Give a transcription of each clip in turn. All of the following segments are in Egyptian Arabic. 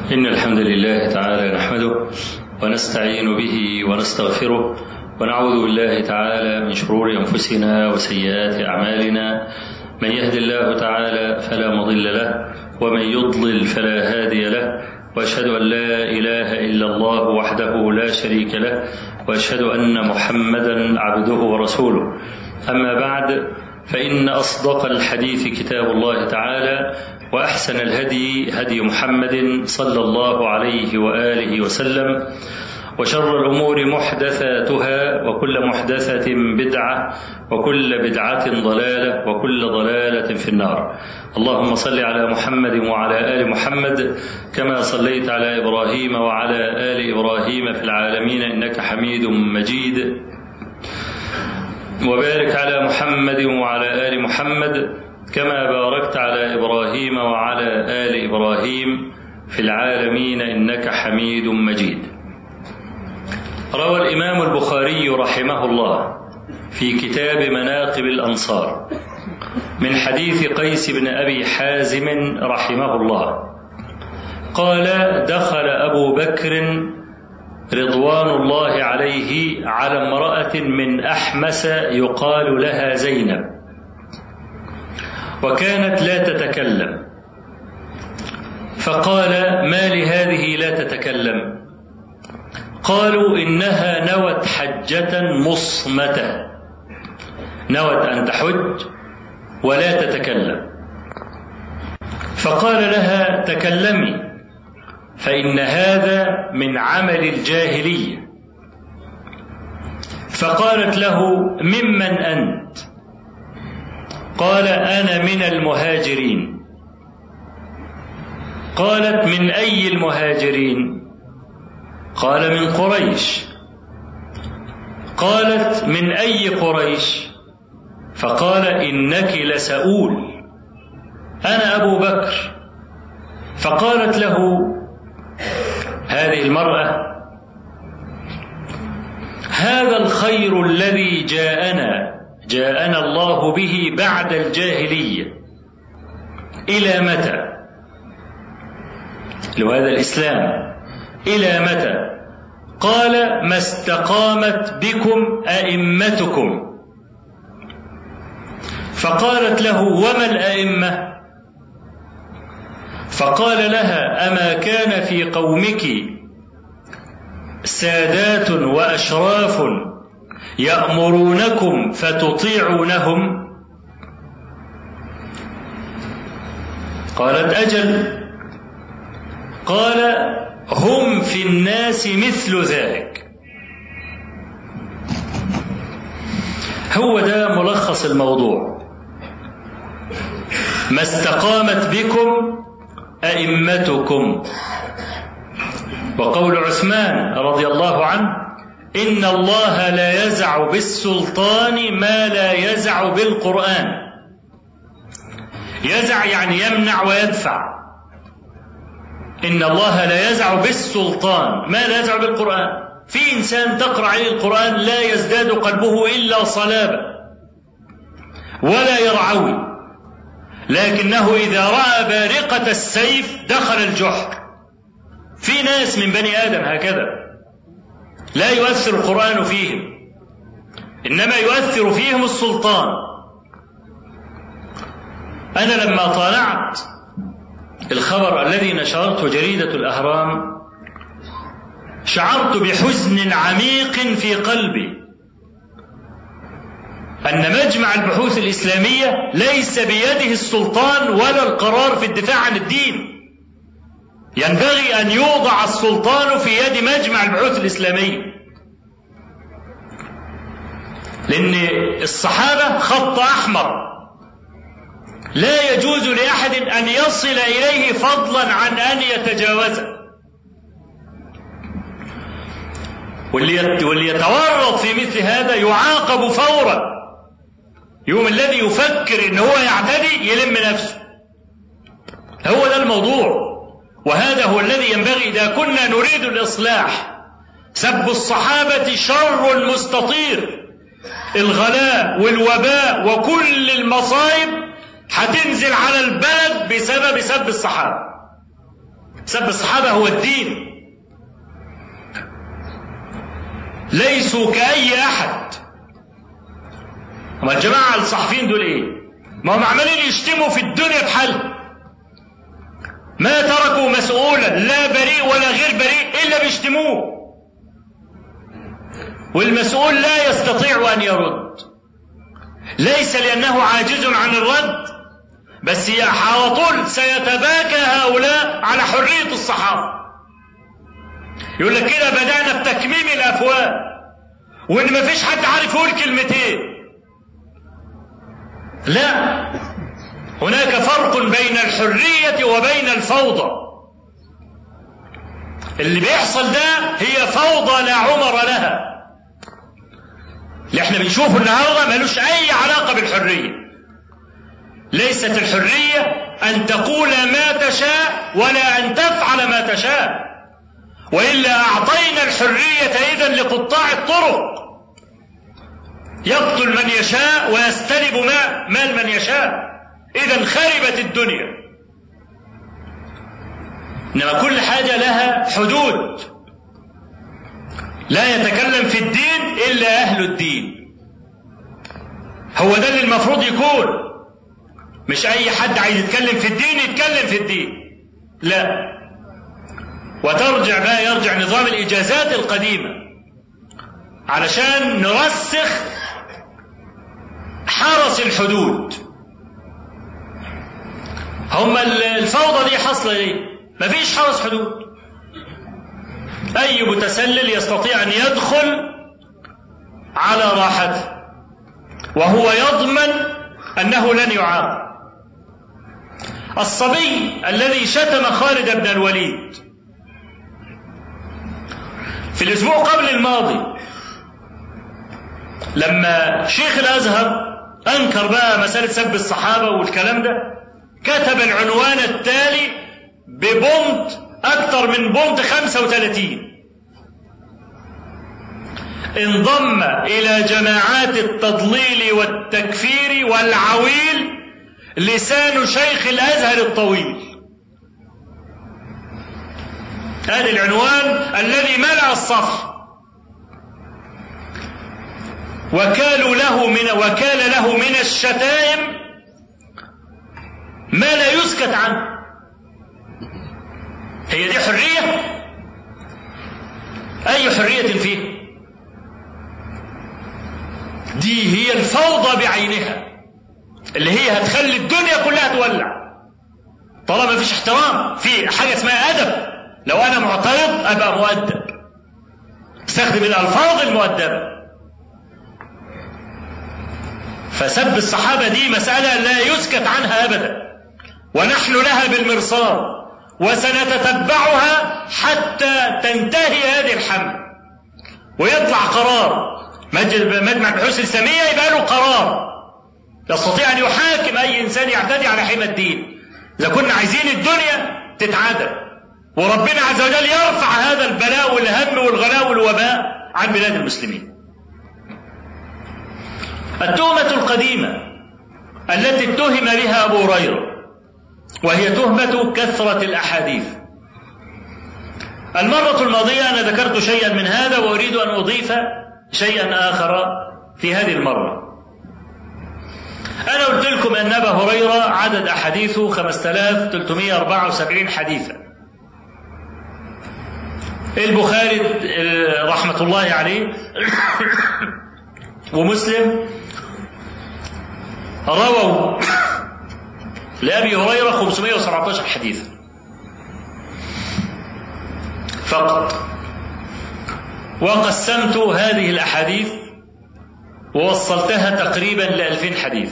إن الحمد لله تعالى نحمده ونستعين به ونستغفره ونعوذ بالله تعالى من شرور أنفسنا وسيئات أعمالنا من يهد الله تعالى فلا مضل له ومن يضلل فلا هادي له واشهد ان لا اله الا الله وحده لا شريك له واشهد ان محمدا عبده ورسوله اما بعد فان اصدق الحديث كتاب الله تعالى واحسن الهدي هدي محمد صلى الله عليه واله وسلم وشر الامور محدثاتها وكل محدثه بدعه وكل بدعه ضلاله وكل ضلاله في النار اللهم صل على محمد وعلى ال محمد كما صليت على ابراهيم وعلى ال ابراهيم في العالمين انك حميد مجيد وبارك على محمد وعلى ال محمد كما باركت على ابراهيم وعلى ال ابراهيم في العالمين انك حميد مجيد روى الامام البخاري رحمه الله في كتاب مناقب الانصار من حديث قيس بن ابي حازم رحمه الله قال دخل ابو بكر رضوان الله عليه على امراه من احمس يقال لها زينب وكانت لا تتكلم فقال ما لهذه لا تتكلم قالوا انها نوت حجه مصمته نوت ان تحج ولا تتكلم فقال لها تكلمي فان هذا من عمل الجاهليه فقالت له ممن انت قال انا من المهاجرين قالت من اي المهاجرين قال من قريش قالت من اي قريش فقال انك لسؤول انا ابو بكر فقالت له هذه المراه هذا الخير الذي جاءنا جاءنا الله به بعد الجاهليه الى متى لهذا الاسلام الى متى قال ما استقامت بكم ائمتكم فقالت له وما الائمه فقال لها اما كان في قومك سادات واشراف يامرونكم فتطيعونهم قالت اجل قال هم في الناس مثل ذلك هو ده ملخص الموضوع ما استقامت بكم ائمتكم وقول عثمان رضي الله عنه ان الله لا يزع بالسلطان ما لا يزع بالقران يزع يعني يمنع ويدفع ان الله لا يزع بالسلطان ما لا يزع بالقران في انسان تقرا عليه القران لا يزداد قلبه الا صلابه ولا يرعوي لكنه اذا راى بارقه السيف دخل الجحر في ناس من بني ادم هكذا لا يؤثر القران فيهم انما يؤثر فيهم السلطان انا لما طالعت الخبر الذي نشرته جريده الاهرام شعرت بحزن عميق في قلبي ان مجمع البحوث الاسلاميه ليس بيده السلطان ولا القرار في الدفاع عن الدين ينبغي ان يوضع السلطان في يد مجمع البحوث الاسلاميه لان الصحابه خط احمر لا يجوز لاحد ان يصل اليه فضلا عن ان يتجاوزه واللي واللي يتورط في مثل هذا يعاقب فورا يوم الذي يفكر ان هو يعتدي يلم نفسه هو ده الموضوع وهذا هو الذي ينبغي اذا كنا نريد الاصلاح سب الصحابه شر مستطير الغلاء والوباء وكل المصائب هتنزل على البلد بسبب سب الصحابه سب الصحابة هو الدين ليسوا كأي أحد أما الجماعة الصحفيين دول إيه؟ ما هم عمالين يشتموا في الدنيا بحالهم ما تركوا مسؤولا لا بريء ولا غير بريء إلا بيشتموه والمسؤول لا يستطيع أن يرد ليس لأنه عاجز عن الرد بس على طول سيتباكى هؤلاء على حرية الصحابة يقول لك كده بدأنا بتكميم الأفواه وإن مفيش حد عارف يقول كلمتين لا هناك فرق بين الحرية وبين الفوضى اللي بيحصل ده هي فوضى لا عمر لها اللي احنا بنشوفه النهارده ملوش اي علاقه بالحريه ليست الحريه ان تقول ما تشاء ولا ان تفعل ما تشاء والا اعطينا الحريه اذا لقطاع الطرق يقتل من يشاء ويستلب مال من يشاء اذا خربت الدنيا انما كل حاجه لها حدود لا يتكلم في الدين الا اهل الدين هو ده اللي المفروض يكون مش اي حد عايز يتكلم في الدين يتكلم في الدين لا وترجع بقى يرجع نظام الاجازات القديمه علشان نرسخ حرس الحدود هم الفوضى دي حاصله ليه مفيش حرس حدود أي متسلل يستطيع أن يدخل على راحته وهو يضمن أنه لن يعاقب الصبي الذي شتم خالد بن الوليد في الأسبوع قبل الماضي لما شيخ الأزهر أنكر بقى مسألة سب الصحابة والكلام ده كتب العنوان التالي ببونت أكثر من بونت 35 انضم إلى جماعات التضليل والتكفير والعويل لسان شيخ الأزهر الطويل هذا العنوان الذي ملأ الصفحة وكالوا له من وكال له من الشتائم ما لا يسكت عنه هي دي حرية أي حرية فيه دي هي الفوضى بعينها اللي هي هتخلي الدنيا كلها تولع طالما مفيش احترام في حاجة اسمها أدب لو أنا معترض أبقى مؤدب استخدم الألفاظ المؤدبة فسب الصحابة دي مسألة لا يسكت عنها أبدا ونحن لها بالمرصاد وسنتتبعها حتى تنتهي هذه الحملة ويطلع قرار مجمع البحوث الإسلامية يبقى له قرار يستطيع أن يحاكم أي إنسان يعتدي على حمى الدين إذا كنا عايزين الدنيا تتعادل وربنا عز وجل يرفع هذا البلاء والهم والغلاء والوباء عن بلاد المسلمين التهمة القديمة التي اتهم بها أبو هريرة وهي تهمة كثرة الأحاديث المرة الماضية أنا ذكرت شيئا من هذا وأريد أن أضيف شيئا آخر في هذه المرة أنا قلت لكم أن أبا هريرة عدد أحاديثه 5374 حديثا البخاري رحمة الله عليه ومسلم رووا لأبي هريرة 517 حديثا فقط وقسمت هذه الأحاديث ووصلتها تقريبا لألفين حديث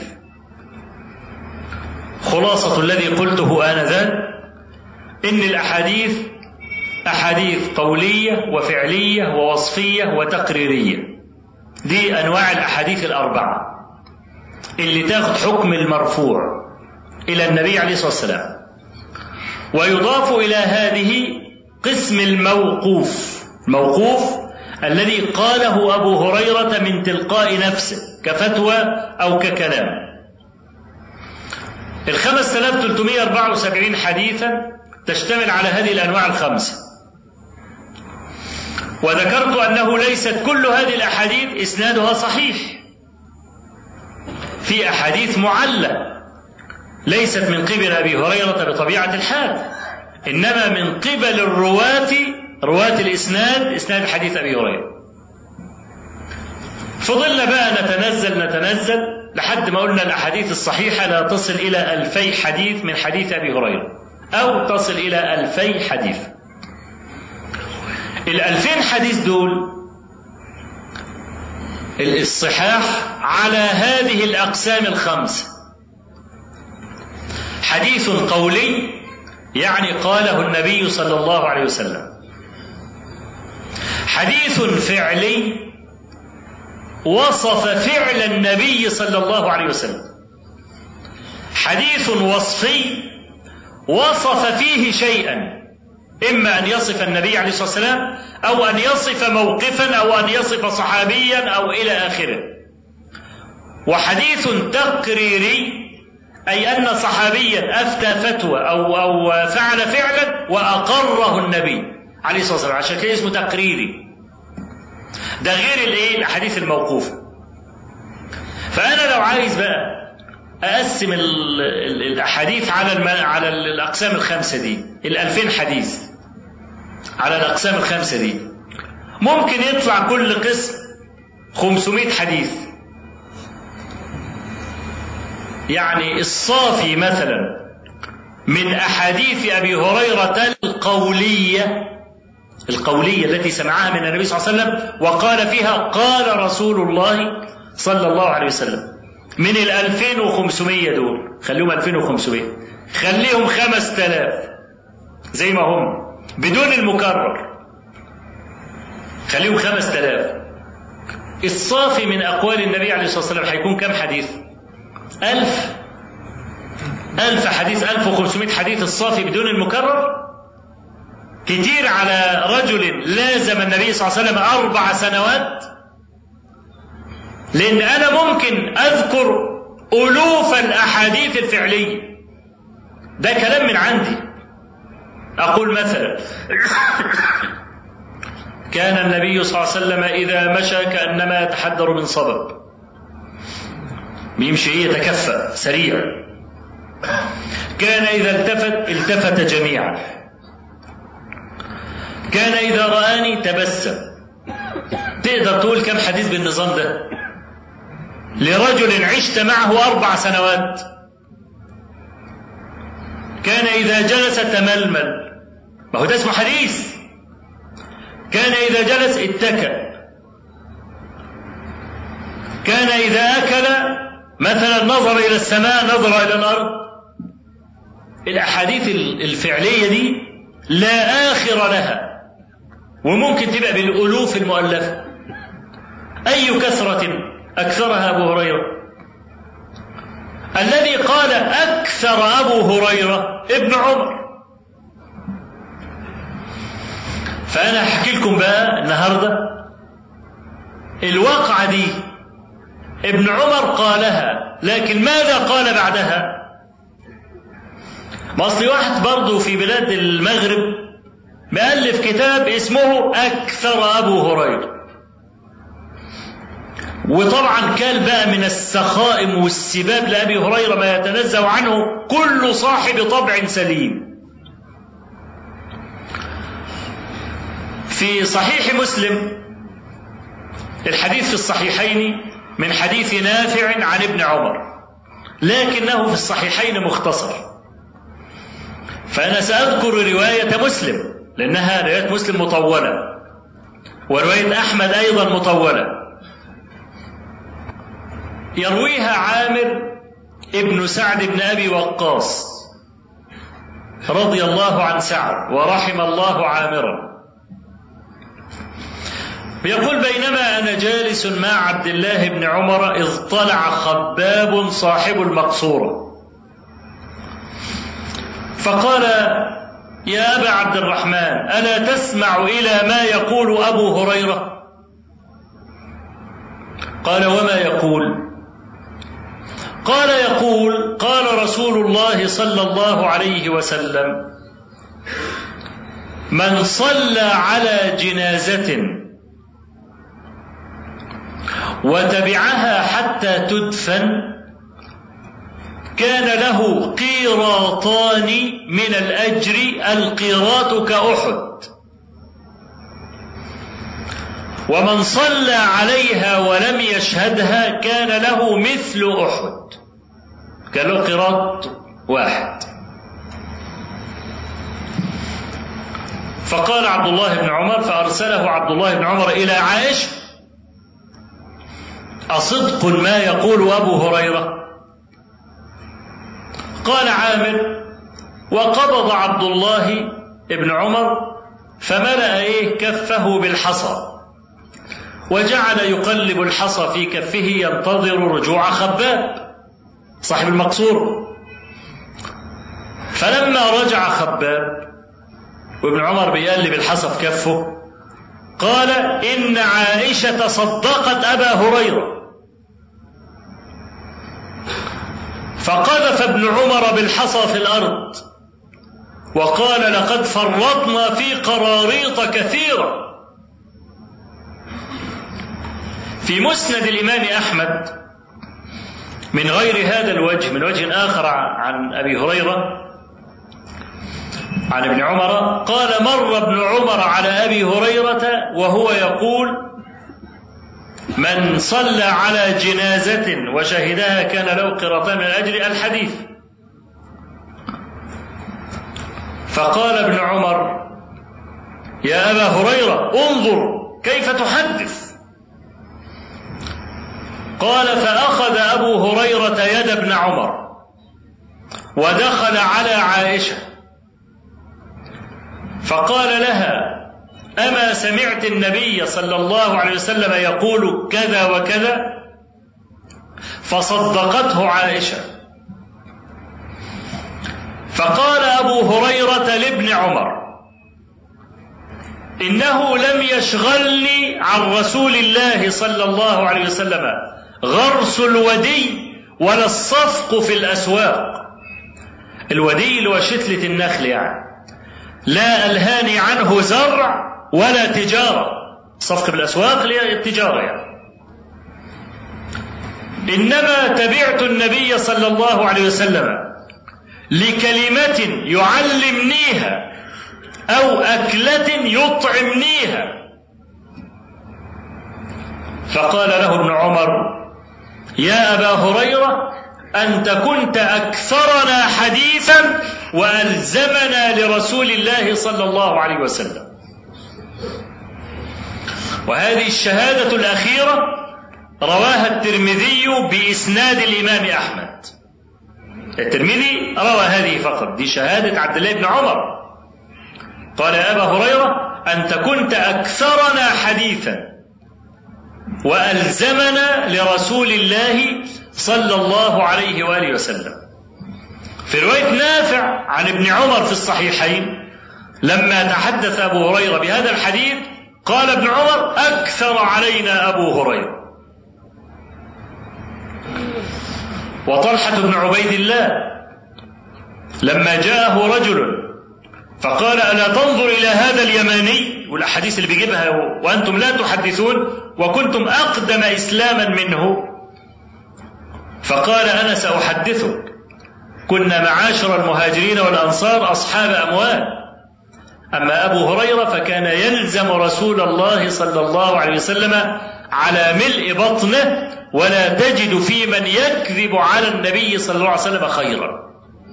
خلاصة الذي قلته آنذاك إن الأحاديث أحاديث قولية وفعلية ووصفية وتقريرية دي أنواع الأحاديث الأربعة اللي تاخد حكم المرفوع إلى النبي عليه الصلاة والسلام ويضاف إلى هذه قسم الموقوف الموقوف الذي قاله أبو هريرة من تلقاء نفسه كفتوى أو ككلام الخمس آلاف تلتمية أربعة وسبعين حديثا تشتمل على هذه الأنواع الخمسة وذكرت أنه ليست كل هذه الأحاديث إسنادها صحيح في أحاديث معلة ليست من قبل أبي هريرة بطبيعة الحال إنما من قبل الرواة رواة الإسناد إسناد حديث أبي هريرة فضلنا بقى نتنزل نتنزل لحد ما قلنا الأحاديث الصحيحة لا تصل إلى ألفي حديث من حديث أبي هريرة أو تصل إلى ألفي حديث الألفين حديث دول الصحاح على هذه الأقسام الخمسة حديث قولي يعني قاله النبي صلى الله عليه وسلم حديث فعلي وصف فعل النبي صلى الله عليه وسلم حديث وصفي وصف فيه شيئا إما أن يصف النبي عليه الصلاة والسلام أو أن يصف موقفا أو أن يصف صحابيا أو إلى آخره وحديث تقريري أي أن صحابيا أفتى فتوى أو أو فعل فعلا وأقره النبي عليه الصلاة والسلام عشان كده اسمه تقريري ده غير الايه الاحاديث الموقوفه فانا لو عايز بقى اقسم الاحاديث على على الاقسام الخمسه دي ال2000 حديث على الاقسام الخمسه دي ممكن يطلع كل قسم 500 حديث يعني الصافي مثلا من احاديث ابي هريره القوليه القولية التي سمعها من النبي صلى الله عليه وسلم وقال فيها قال رسول الله صلى الله عليه وسلم من ال 2500 دول خليهم 2500 خليهم 5000 زي ما هم بدون المكرر خليهم 5000 الصافي من أقوال النبي عليه الصلاة والسلام هيكون كم حديث؟ ألف ألف حديث 1500 حديث الصافي بدون المكرر كتير على رجل لازم النبي صلى الله عليه وسلم أربع سنوات لأن أنا ممكن أذكر ألوف الأحاديث الفعلية ده كلام من عندي أقول مثلا كان النبي صلى الله عليه وسلم إذا مشى كأنما يتحدر من صبب بيمشي يتكفى سريع كان إذا التفت التفت جميعا كان إذا رآني تبسم تقدر تقول كم حديث بالنظام ده لرجل عشت معه أربع سنوات كان إذا جلس تململ ما هو ده اسمه حديث كان إذا جلس اتكأ كان إذا أكل مثلا نظر إلى السماء نظر إلى الأرض الأحاديث الفعلية دي لا آخر لها وممكن تبقى بالألوف المؤلفة أي كثرة أكثرها أبو هريرة الذي قال أكثر أبو هريرة ابن عمر فأنا أحكي لكم بقى النهاردة الواقعة دي ابن عمر قالها لكن ماذا قال بعدها ما أصل واحد برضه في بلاد المغرب مؤلف كتاب اسمه أكثر أبو هريرة وطبعا كان بقى من السخائم والسباب لأبي هريرة ما يتنزه عنه كل صاحب طبع سليم في صحيح مسلم الحديث في الصحيحين من حديث نافع عن ابن عمر لكنه في الصحيحين مختصر فأنا سأذكر رواية مسلم لأنها رواية مسلم مطولة ورواية أحمد أيضا مطولة يرويها عامر ابن سعد بن أبي وقاص رضي الله عن سعد ورحم الله عامرا يقول بينما أنا جالس مع عبد الله بن عمر إذ طلع خباب صاحب المقصورة فقال يا أبا عبد الرحمن ألا تسمع إلى ما يقول أبو هريرة قال وما يقول قال يقول قال رسول الله صلى الله عليه وسلم من صلى على جنازة وتبعها حتى تدفن كان له قيراطان من الأجر القيراط كأحد ومن صلى عليها ولم يشهدها كان له مثل أحد كان له قيراط واحد فقال عبد الله بن عمر فأرسله عبد الله بن عمر إلى عائشة أصدق ما يقول أبو هريرة قال عامر وقبض عبد الله بن عمر فملأ إيه كفه بالحصى وجعل يقلب الحصى في كفه ينتظر رجوع خباب صاحب المقصور فلما رجع خباب وابن عمر بيقلب الحصى في كفه قال إن عائشة صدقت أبا هريرة فقذف ابن عمر بالحصى في الأرض وقال لقد فرطنا في قراريط كثيرة في مسند الإمام أحمد من غير هذا الوجه من وجه آخر عن أبي هريرة عن ابن عمر قال مر ابن عمر على أبي هريرة وهو يقول من صلى على جنازة وشهدها كان له قراطان من أجل الحديث فقال ابن عمر يا أبا هريرة انظر كيف تحدث قال فأخذ أبو هريرة يد ابن عمر ودخل على عائشة فقال لها أما سمعت النبي صلى الله عليه وسلم يقول كذا وكذا فصدقته عائشة فقال أبو هريرة لابن عمر إنه لم يشغلني عن رسول الله صلى الله عليه وسلم غرس الودي ولا الصفق في الأسواق الودي اللي هو شتلة النخل يعني لا ألهاني عنه زرع ولا تجارة صفق بالأسواق التجارة يعني إنما تبعت النبي صلى الله عليه وسلم لكلمة يعلمنيها أو أكلة يطعمنيها فقال له ابن عمر يا أبا هريرة أنت كنت أكثرنا حديثا وألزمنا لرسول الله صلى الله عليه وسلم وهذه الشهادة الأخيرة رواها الترمذي بإسناد الإمام أحمد الترمذي روى هذه فقط دي شهادة عبد الله بن عمر قال يا أبا هريرة أنت كنت أكثرنا حديثا وألزمنا لرسول الله صلى الله عليه وآله وسلم في رواية نافع عن ابن عمر في الصحيحين لما تحدث أبو هريرة بهذا الحديث قال ابن عمر أكثر علينا أبو هريرة وطلحة بن عبيد الله لما جاءه رجل فقال ألا تنظر إلى هذا اليماني والأحاديث اللي بيجيبها وأنتم لا تحدثون وكنتم أقدم إسلاما منه فقال أنا سأحدثك كنا معاشر المهاجرين والأنصار أصحاب أموال أما أبو هريرة فكان يلزم رسول الله صلى الله عليه وسلم على ملء بطنه ولا تجد في من يكذب على النبي صلى الله عليه وسلم خيرا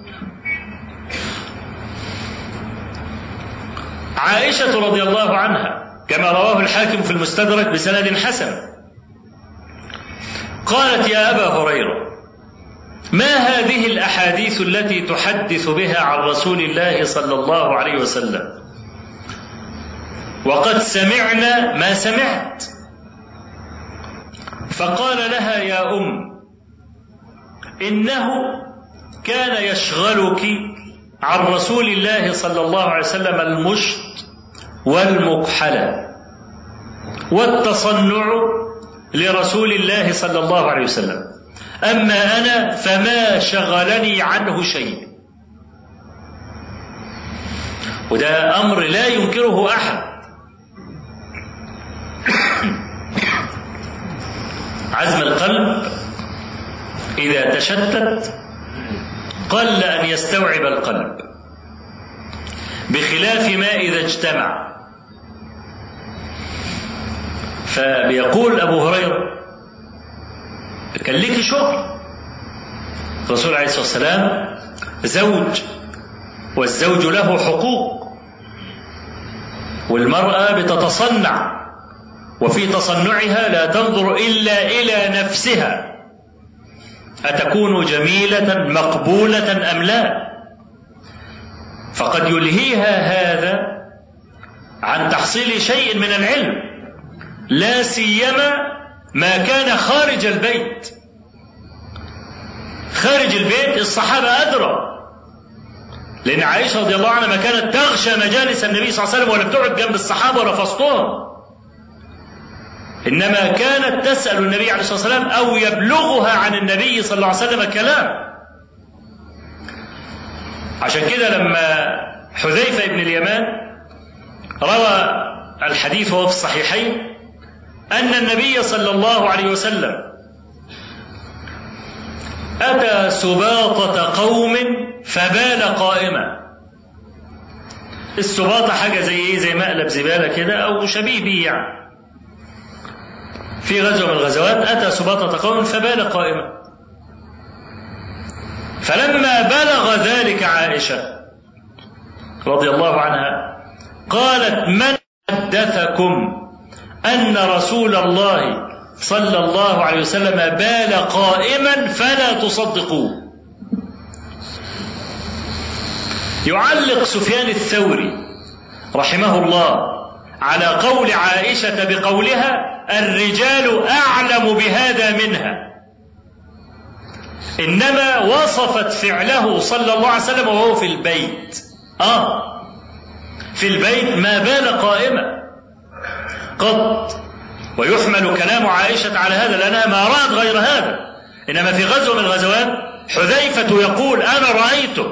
عائشة رضي الله عنها كما رواه الحاكم في المستدرك بسند حسن قالت يا أبا هريرة ما هذه الأحاديث التي تحدث بها عن رسول الله صلى الله عليه وسلم وقد سمعنا ما سمعت فقال لها يا أم إنه كان يشغلك عن رسول الله صلى الله عليه وسلم المشط والمكحلة والتصنع لرسول الله صلى الله عليه وسلم أما أنا فما شغلني عنه شيء وده أمر لا ينكره أحد عزم القلب إذا تشتت قل أن يستوعب القلب بخلاف ما إذا اجتمع فبيقول أبو هريرة كان ليك شغل الرسول عليه الصلاة والسلام زوج والزوج له حقوق والمرأة بتتصنع وفي تصنعها لا تنظر إلا إلى نفسها أتكون جميلة مقبولة أم لا فقد يلهيها هذا عن تحصيل شيء من العلم لا سيما ما كان خارج البيت خارج البيت الصحابة أدرى لأن عائشة رضي الله عنها ما كانت تغشى مجالس النبي صلى الله عليه وسلم ولا بتقعد جنب الصحابة ولا فصلهم إنما كانت تسأل النبي عليه الصلاة والسلام أو يبلغها عن النبي صلى الله عليه وسلم كلام عشان كده لما حذيفة بن اليمان روى الحديث وهو في الصحيحين أن النبي صلى الله عليه وسلم أتى سباطة قوم فبال قائما السباطة حاجة زي إيه زي مقلب زبالة كده أو شبيه بيه يعني في غزوة من الغزوات أتى سباطة قوم فبال قائما فلما بلغ ذلك عائشة رضي الله عنها قالت من حدثكم أن رسول الله صلى الله عليه وسلم بال قائما فلا تصدقوه يعلق سفيان الثوري رحمه الله على قول عائشة بقولها الرجال أعلم بهذا منها إنما وصفت فعله صلى الله عليه وسلم وهو في البيت آه في البيت ما بال قائما قط ويحمل كلام عائشة على هذا لأنها ما رأت غير هذا إنما في غزوة من الغزوات حذيفة يقول أنا رأيته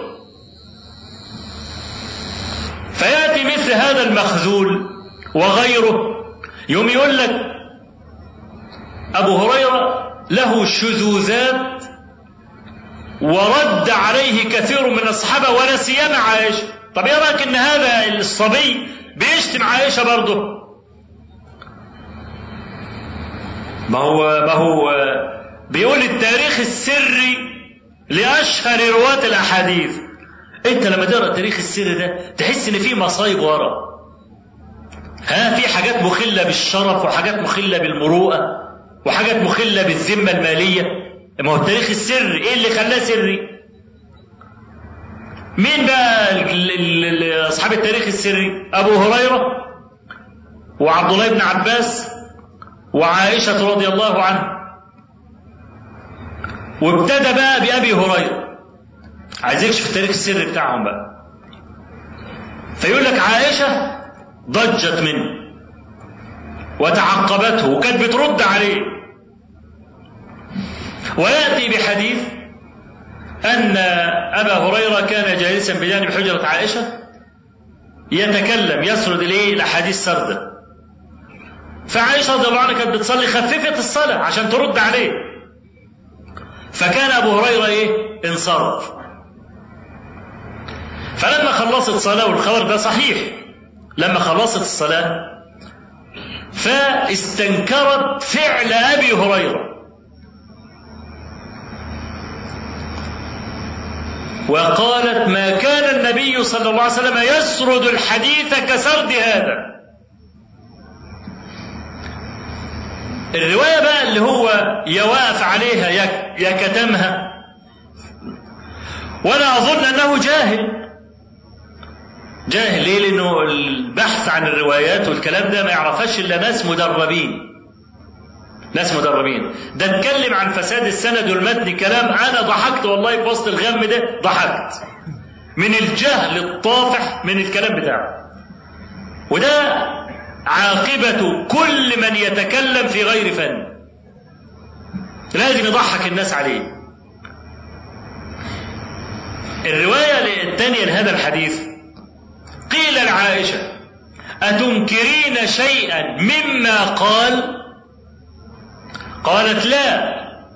فيأتي مثل هذا المخذول وغيره يوم يقول لك أبو هريرة له شذوذات ورد عليه كثير من الصحابة ولا سيما عائشة طب ايه رأيك ان هذا الصبي بيشتم عائشة برضه ما هو ما هو بيقول التاريخ السري لأشهر رواة الأحاديث أنت لما تقرأ التاريخ السري ده تحس إن في مصايب ورا ها في حاجات مخلة بالشرف وحاجات مخلة بالمروءة وحاجات مخلة بالذمة المالية ما هو التاريخ السري ايه اللي خلاه سري مين بقى اصحاب التاريخ السري ابو هريره وعبد الله بن عباس وعائشه رضي الله عنها وابتدى بقى بابي هريره عايز يكشف التاريخ السري بتاعهم بقى فيقول لك عائشه ضجت منه وتعقبته وكانت بترد عليه وياتي بحديث ان ابا هريره كان جالسا بجانب حجره عائشه يتكلم يسرد اليه الاحاديث سردا فعائشه رضي الله عنها كانت بتصلي خففت الصلاه عشان ترد عليه فكان ابو هريره ايه انصرف فلما خلصت صلاه والخبر ده صحيح لما خلصت الصلاه فاستنكرت فعل ابي هريره وقالت ما كان النبي صلى الله عليه وسلم يسرد الحديث كسرد هذا الرواية بقى اللي هو يواقف عليها يا كتمها وأنا أظن أنه جاهل جاهل ليه؟ لأنه البحث عن الروايات والكلام ده ما يعرفهاش إلا ناس مدربين ناس مدربين ده اتكلم عن فساد السند والمتن كلام انا ضحكت والله في وسط الغم ده ضحكت من الجهل الطافح من الكلام بتاعه وده عاقبة كل من يتكلم في غير فن لازم يضحك الناس عليه الرواية الثانية لهذا الحديث قيل لعائشة أتنكرين شيئا مما قال قالت لا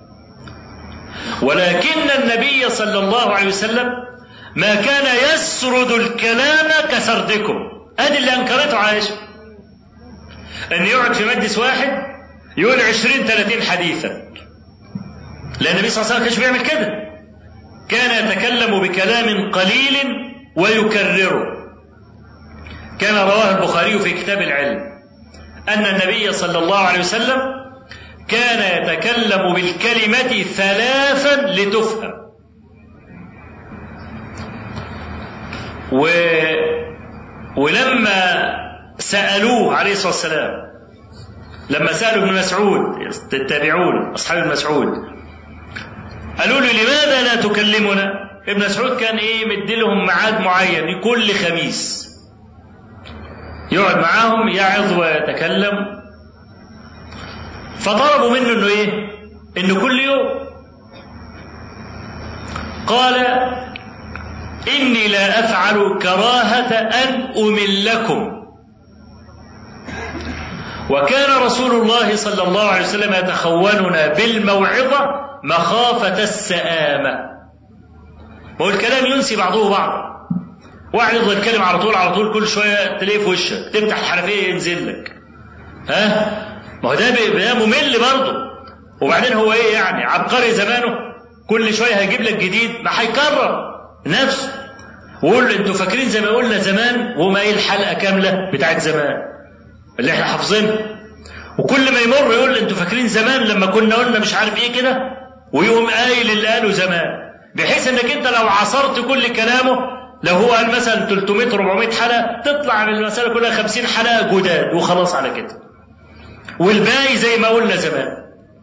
ولكن النبي صلى الله عليه وسلم ما كان يسرد الكلام كسردكم ادي اللي انكرته عائشه ان يقعد في مجلس واحد يقول عشرين ثلاثين حديثا لان النبي صلى الله عليه وسلم كانش بيعمل كده كان يتكلم بكلام قليل ويكرره كان رواه البخاري في كتاب العلم ان النبي صلى الله عليه وسلم كان يتكلم بالكلمة ثلاثا لتفهم و... ولما سألوه عليه الصلاة والسلام لما سألوا ابن مسعود التابعون أصحاب المسعود قالوا له لماذا لا تكلمنا ابن مسعود كان ايه مديلهم ميعاد معين كل خميس يقعد معاهم يعظ ويتكلم فطلبوا منه انه ايه انه كل يوم قال اني لا افعل كراهه ان املكم وكان رسول الله صلى الله عليه وسلم يتخوننا بالموعظه مخافه السآمه هو الكلام ينسي بعضه بعضا واحد يفضل يتكلم على طول على طول كل شويه تلاقيه في وشك تفتح الحنفيه ينزل لك ها ما هو ده ده ممل برضه وبعدين هو ايه يعني عبقري زمانه كل شويه هيجيب لك جديد ما هيكرر نفسه ويقول انتوا فاكرين زي ما قلنا زمان وما ايه الحلقه كامله بتاعت زمان اللي احنا حافظينها وكل ما يمر يقول انتوا فاكرين زمان لما كنا قلنا مش عارف ايه كده ويقوم قايل اللي قاله زمان بحيث انك انت لو عصرت كل كلامه لو هو قال مثلا 300 400 حلقه تطلع من المساله كلها 50 حلقه جداد وخلاص على كده والباقي زي ما قلنا زمان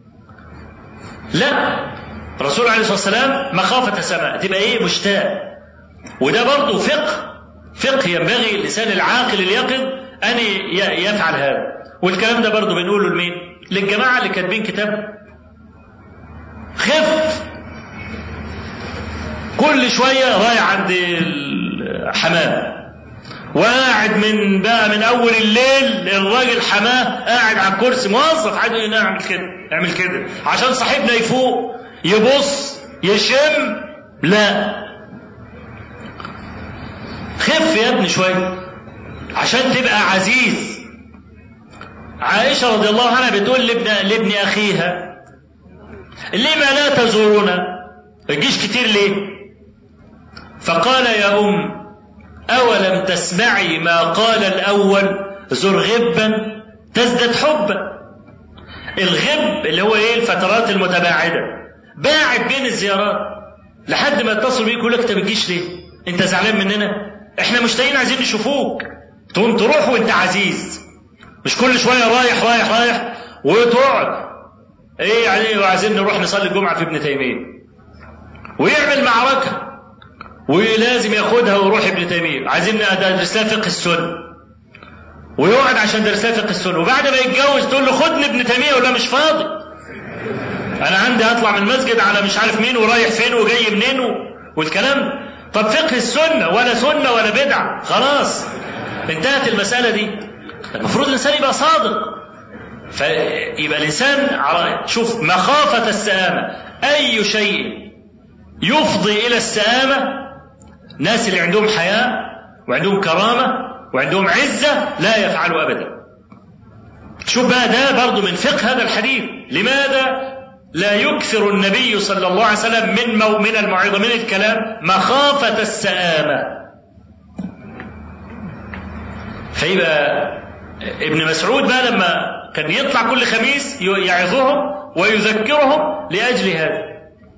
لا الرسول عليه الصلاه والسلام مخافه السماء تبقى ايه مشتاق وده برضه فقه فقه ينبغي الانسان العاقل اليقظ ان يفعل هذا والكلام ده برضه بنقوله لمين للجماعه اللي كاتبين كتاب خف كل شويه رايح عند الحمام وقاعد من بقى من اول الليل الراجل حماه قاعد على الكرسي موظف عايز يقول اعمل كده اعمل كده عشان صاحبنا يفوق يبص يشم لا خف يا ابني شويه عشان تبقى عزيز عائشة رضي الله عنها بتقول لابن, لابن أخيها لما لا تزورنا تجيش كتير ليه فقال يا أم أولم تسمعي ما قال الأول زر غبا تزدد حبا الغب اللي هو ايه الفترات المتباعدة باعد بين الزيارات لحد ما يتصل بيك يقول لك انت بتجيش ليه؟ انت زعلان مننا؟ احنا مشتاقين عايزين نشوفوك تقوم تروح وانت عزيز مش كل شويه رايح رايح رايح وتقعد ايه يعني وعايزين نروح نصلي الجمعه في ابن تيميه ويعمل معركه ولازم ياخدها ويروح ابن تيميه عايزين ندرس لها فقه السنه ويقعد عشان درس لها فقه السنه وبعد ما يتجوز تقول له خدني ابن تيميه ولا مش فاضي انا عندي هطلع من المسجد على مش عارف مين ورايح فين وجاي منين و... والكلام طب فقه السنه ولا سنه ولا بدعه خلاص انتهت المساله دي المفروض الانسان يبقى صادق فيبقى الانسان على شوف مخافه السآمه اي شيء يفضي الى السآمه ناس اللي عندهم حياه وعندهم كرامه وعندهم عزه لا يفعلوا ابدا شوف بقى ده برضه من فقه هذا الحديث لماذا لا يكثر النبي صلى الله عليه وسلم من مو من الموعظه من الكلام مخافه السآمه فيبقى ابن مسعود بقى لما كان يطلع كل خميس يعظهم ويذكرهم لاجل هذا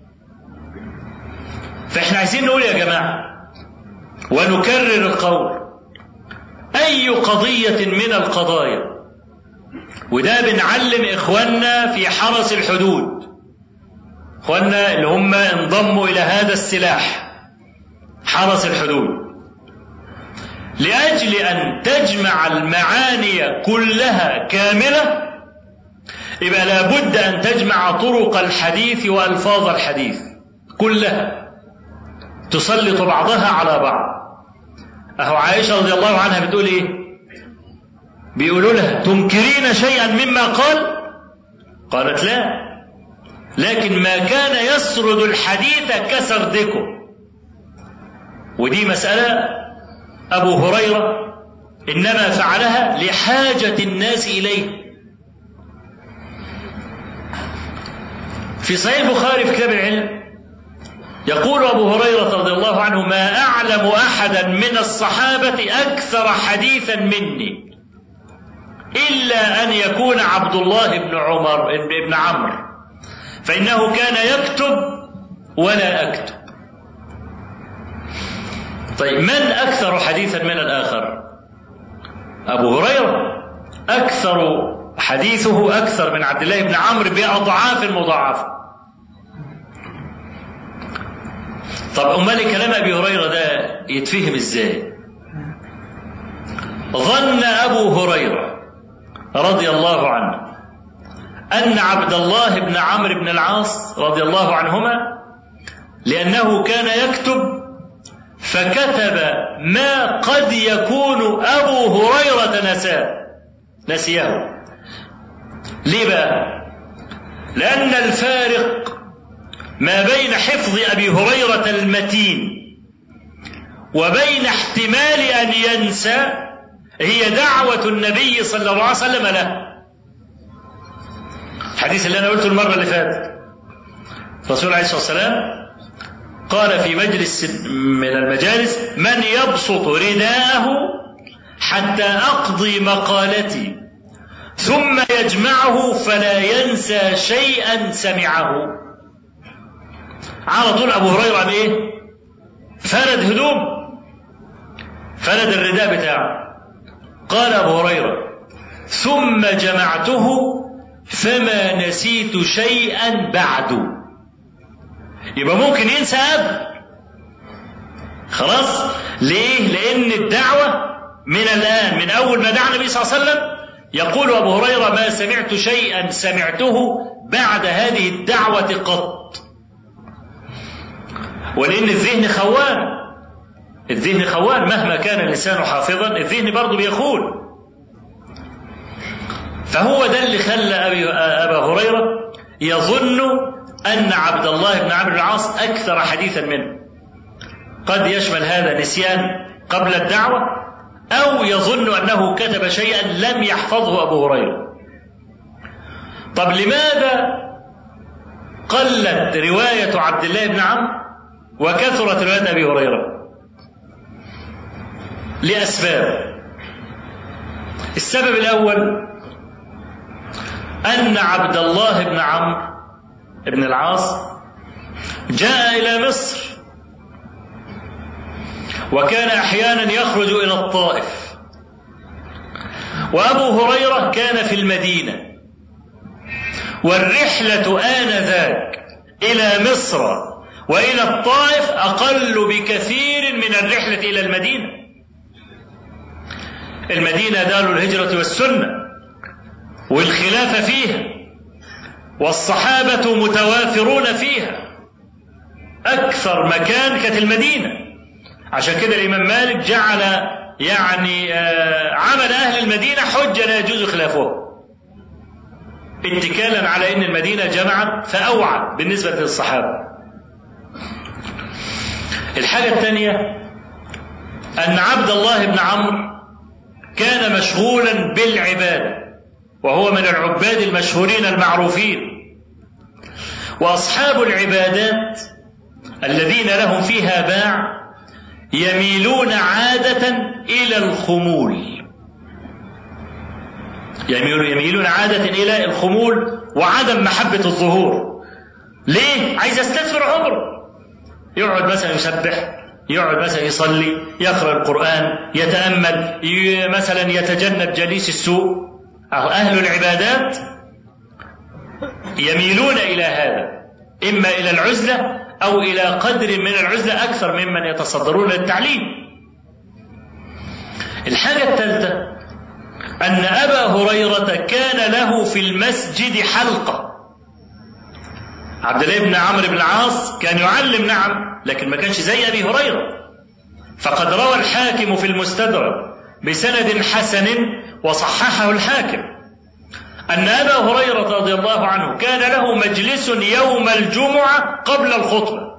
فاحنا عايزين نقول يا جماعه ونكرر القول اي قضيه من القضايا وده بنعلم اخواننا في حرس الحدود اخواننا اللي هم انضموا الى هذا السلاح حرس الحدود لاجل ان تجمع المعاني كلها كامله يبقى لابد ان تجمع طرق الحديث والفاظ الحديث كلها تسلط بعضها على بعض أهو عائشة رضي الله عنها بتقول إيه بيقولوا لها تنكرين شيئا مما قال قالت لا لكن ما كان يسرد الحديث كسردكم ودي مسألة أبو هريرة إنما فعلها لحاجة الناس إليه في صحيح البخاري في كتاب العلم يقول أبو هريرة رضي الله عنه ما أعلم أحدا من الصحابة أكثر حديثا مني إلا أن يكون عبد الله بن عمر بن عمرو فإنه كان يكتب ولا أكتب طيب من أكثر حديثا من الآخر أبو هريرة أكثر حديثه أكثر من عبد الله بن عمرو بأضعاف مضاعفة طب أمال كلام أبي هريرة ده يتفهم إزاي ظن أبو هريرة رضي الله عنه أن عبد الله بن عمرو بن العاص رضي الله عنهما لأنه كان يكتب فكتب ما قد يكون أبو هريرة نساه نسيه ليه بقى لأن الفارق ما بين حفظ أبي هريرة المتين وبين احتمال أن ينسى هي دعوة النبي صلى الله عليه وسلم له الحديث اللي أنا قلته المرة اللي فاتت الرسول عليه الصلاة والسلام قال في مجلس من المجالس من يبسط رداءه حتى أقضي مقالتي ثم يجمعه فلا ينسى شيئا سمعه على طول أبو هريرة عم إيه فرد هدوم فرد الرداء بتاعه قال أبو هريرة ثم جمعته فما نسيت شيئا بعد يبقى ممكن ينسى قبل خلاص ليه لأن الدعوة من الآن من أول ما دعا النبي صلى الله عليه وسلم يقول أبو هريرة ما سمعت شيئا سمعته بعد هذه الدعوة قط ولأن الذهن خوان الذهن خوان مهما كان اللسان حافظا الذهن برضه بيخون فهو ده اللي خلى أبي أبا هريرة يظن أن عبد الله بن عمرو العاص أكثر حديثا منه قد يشمل هذا نسيان قبل الدعوة أو يظن أنه كتب شيئا لم يحفظه أبو هريرة طب لماذا قلت رواية عبد الله بن عمرو وكثرت رواية أبي هريرة لأسباب السبب الأول أن عبد الله بن عمرو بن العاص جاء إلى مصر وكان أحيانا يخرج إلى الطائف وأبو هريرة كان في المدينة والرحلة آنذاك إلى مصر وإلى الطائف أقل بكثير من الرحلة إلى المدينة المدينة دار الهجرة والسنة والخلافة فيها والصحابة متوافرون فيها أكثر مكان كانت المدينة عشان كده الإمام مالك جعل يعني عمل أهل المدينة حجة لا يجوز خلافه اتكالا على أن المدينة جمعت فأوعى بالنسبة للصحابة الحاجة الثانية أن عبد الله بن عمرو كان مشغولا بالعبادة وهو من العباد المشهورين المعروفين وأصحاب العبادات الذين لهم فيها باع يميلون عادة إلى الخمول يميلون عادة إلى الخمول وعدم محبة الظهور ليه؟ عايز يستثمر عمره يقعد مثلا يسبح يقعد مثلا يصلي يقرأ القرآن يتأمل مثلا يتجنب جليس السوء أهل العبادات يميلون إلى هذا إما إلى العزلة أو إلى قدر من العزلة أكثر ممن يتصدرون للتعليم الحاجة الثالثة أن أبا هريرة كان له في المسجد حلقة عبد الله بن عمرو بن العاص كان يعلم نعم لكن ما كانش زي أبي هريرة فقد روى الحاكم في المستدرك بسند حسن وصححه الحاكم أن أبا هريرة رضي الله عنه كان له مجلس يوم الجمعة قبل الخطبة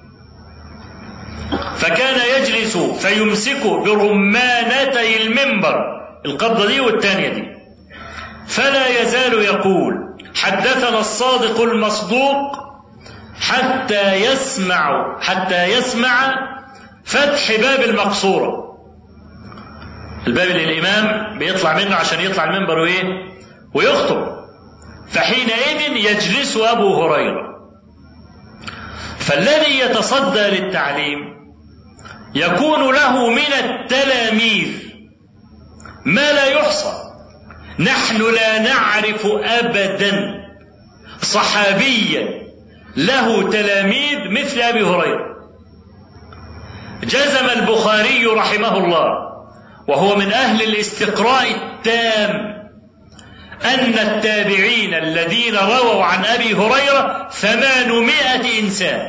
فكان يجلس فيمسك برمانتي المنبر القبضة دي والتانية دي فلا يزال يقول حدثنا الصادق المصدوق حتى يسمع حتى يسمع فتح باب المقصورة الباب اللي الإمام بيطلع منه عشان يطلع المنبر وإيه ويخطب فحينئذ يجلس أبو هريرة فالذي يتصدى للتعليم يكون له من التلاميذ ما لا يحصى نحن لا نعرف ابدا صحابيا له تلاميذ مثل ابي هريره جزم البخاري رحمه الله وهو من اهل الاستقراء التام ان التابعين الذين رووا عن ابي هريره ثمانمائه انسان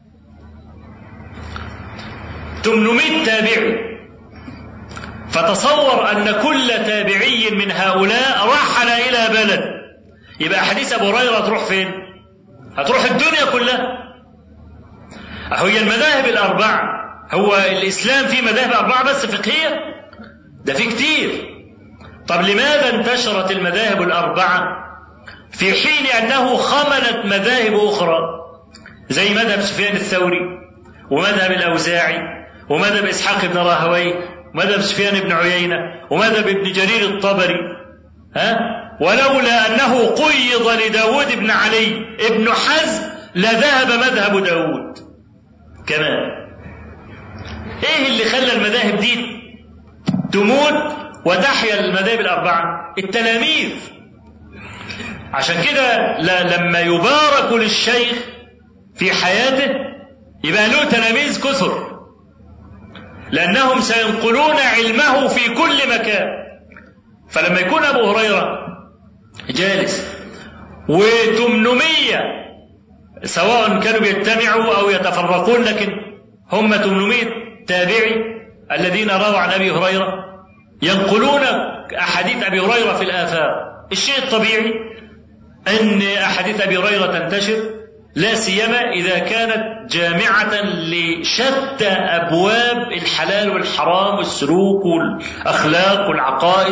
ثمانمائه تابعي فتصور أن كل تابعي من هؤلاء رحل إلى بلد يبقى حديث أبو هريرة تروح فين؟ هتروح الدنيا كلها هي المذاهب الأربعة هو الإسلام فيه مذاهب أربعة بس فقهية ده في كتير طب لماذا انتشرت المذاهب الأربعة في حين أنه خملت مذاهب أخرى زي مذهب سفيان الثوري ومذهب الأوزاعي ومذهب إسحاق بن راهويه ومذهب سفيان بن عيينة ومذهب ابن جرير الطبري ها ولولا أنه قيض لداود بن علي ابن حزم لذهب مذهب داود كمان ايه اللي خلى المذاهب دي تموت وتحيا المذاهب الأربعة التلاميذ عشان كده لما يبارك للشيخ في حياته يبقى له تلاميذ كثر لأنهم سينقلون علمه في كل مكان فلما يكون أبو هريرة جالس وثمانمية سواء كانوا بيجتمعوا أو يتفرقون لكن هم 800 تابعي الذين رووا عن أبي هريرة ينقلون أحاديث أبي هريرة في الآفاق الشيء الطبيعي أن أحاديث أبي هريرة تنتشر لا سيما إذا كانت جامعة لشتى أبواب الحلال والحرام والسلوك والأخلاق والعقائد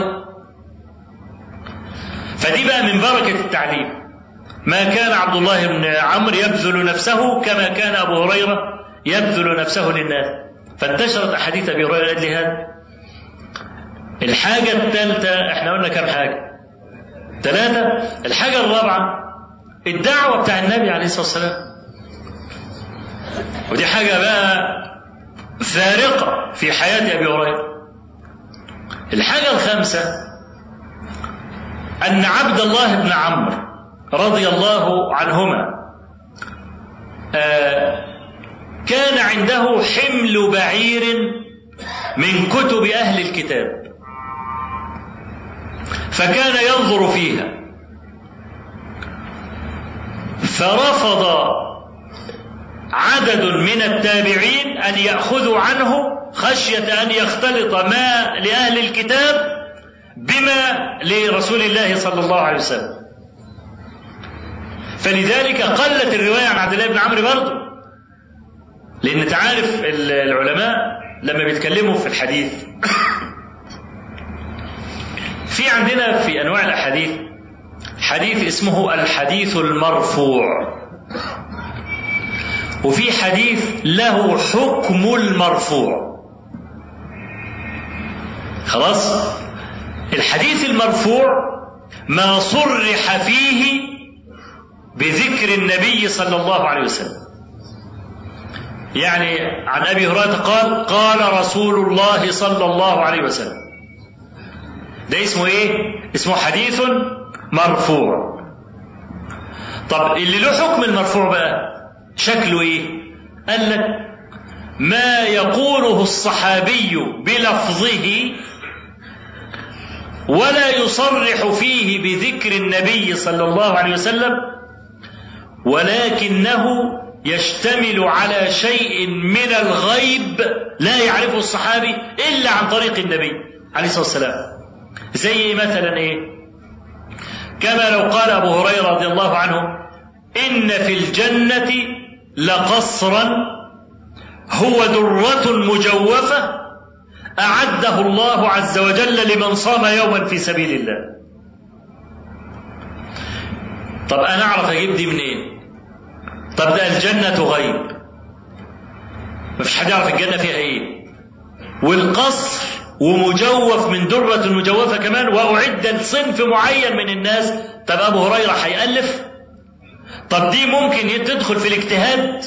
فدي بقى من بركة التعليم ما كان عبد الله بن عمرو يبذل نفسه كما كان أبو هريرة يبذل نفسه للناس فانتشرت أحاديث أبي هريرة لأجل هذا الحاجة الثالثة احنا قلنا كم حاجة ثلاثة الحاجة الرابعة الدعوة بتاع النبي عليه الصلاة والسلام ودي حاجة بقى فارقة في حياة أبي هريرة الحاجة الخامسة أن عبد الله بن عمرو رضي الله عنهما آه كان عنده حمل بعير من كتب أهل الكتاب فكان ينظر فيها فرفض عدد من التابعين أن يأخذوا عنه خشية أن يختلط ما لأهل الكتاب بما لرسول الله صلى الله عليه وسلم فلذلك قلت الرواية عن عبد الله بن عمرو برضه لأن تعرف العلماء لما بيتكلموا في الحديث في عندنا في أنواع الأحاديث حديث اسمه الحديث المرفوع وفي حديث له حكم المرفوع خلاص الحديث المرفوع ما صرح فيه بذكر النبي صلى الله عليه وسلم يعني عن ابي هريره قال قال رسول الله صلى الله عليه وسلم ده اسمه ايه اسمه حديث مرفوع طب اللي له حكم المرفوع بقى شكله ايه قال لك ما يقوله الصحابي بلفظه ولا يصرح فيه بذكر النبي صلى الله عليه وسلم ولكنه يشتمل على شيء من الغيب لا يعرفه الصحابي إلا عن طريق النبي عليه الصلاة والسلام زي مثلا إيه كما لو قال أبو هريرة رضي الله عنه إن في الجنة لقصرا هو درة مجوفة أعده الله عز وجل لمن صام يوما في سبيل الله طب أنا أعرف أجيب دي منين طب ده الجنة غيب مفيش حد يعرف الجنة فيها إيه والقصر ومجوف من درة مجوفة كمان وأعد لصنف معين من الناس طب أبو هريرة هيألف طب دي ممكن تدخل في الاجتهاد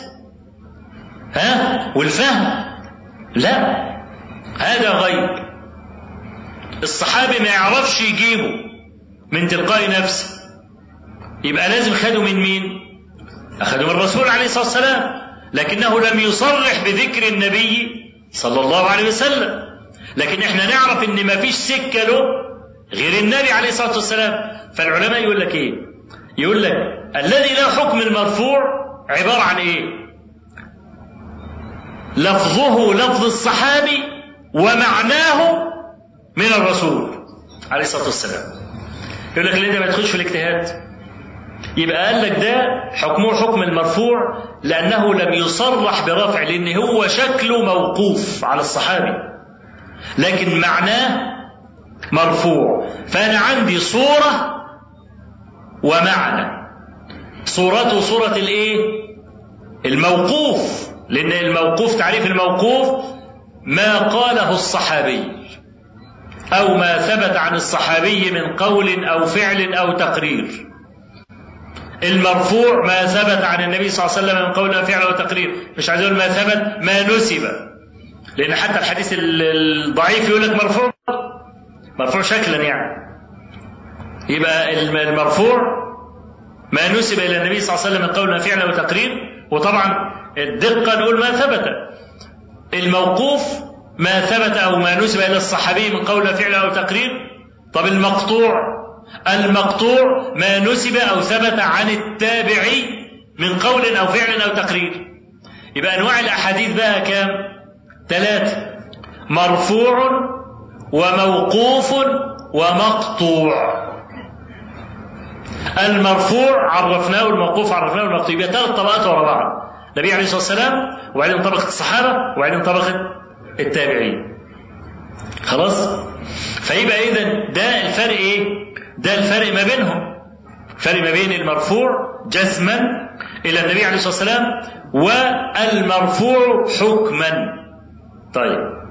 ها والفهم لا هذا غيب الصحابي ما يعرفش يجيبه من تلقاء نفسه يبقى لازم خده من مين أخده من الرسول عليه الصلاة والسلام لكنه لم يصرح بذكر النبي صلى الله عليه وسلم لكن احنا نعرف ان ما فيش سكة له غير النبي عليه الصلاة والسلام فالعلماء يقول لك ايه يقول لك الذي له حكم المرفوع عبارة عن ايه لفظه لفظ الصحابي ومعناه من الرسول عليه الصلاة والسلام يقول لك ليه ده ما يدخلش في الاجتهاد يبقى قال لك ده حكمه حكم المرفوع لأنه لم يصرح برفع لأن هو شكله موقوف على الصحابي لكن معناه مرفوع فأنا عندي صورة ومعنى صورته صورة الإيه؟ الموقوف لأن الموقوف تعريف الموقوف ما قاله الصحابي أو ما ثبت عن الصحابي من قول أو فعل أو تقرير المرفوع ما ثبت عن النبي صلى الله عليه وسلم من قول أو فعل أو تقرير مش عايز ما ثبت ما نسب لأن حتى الحديث الضعيف يقول لك مرفوع مرفوع شكلا يعني يبقى المرفوع ما نسب إلى النبي صلى الله عليه وسلم من قول أو فعل أو تقرير وطبعا الدقة نقول ما ثبت الموقوف ما ثبت أو ما نسب إلى الصحابي من قول فعل أو تقرير طب المقطوع المقطوع ما نسب أو ثبت عن التابعي من قول أو فعل أو تقرير يبقى أنواع الأحاديث بقى كام ثلاثة مرفوع وموقوف ومقطوع المرفوع عرفناه الموقوف عرفناه المقطوع يبقى ثلاث طبقات ورا بعض النبي عليه الصلاه والسلام وبعدين طبقه الصحابه وبعدين طبقه التابعين خلاص فيبقى اذا ده الفرق ايه ده الفرق ما بينهم فرق ما بين المرفوع جزما الى النبي عليه الصلاه والسلام والمرفوع حكما طيب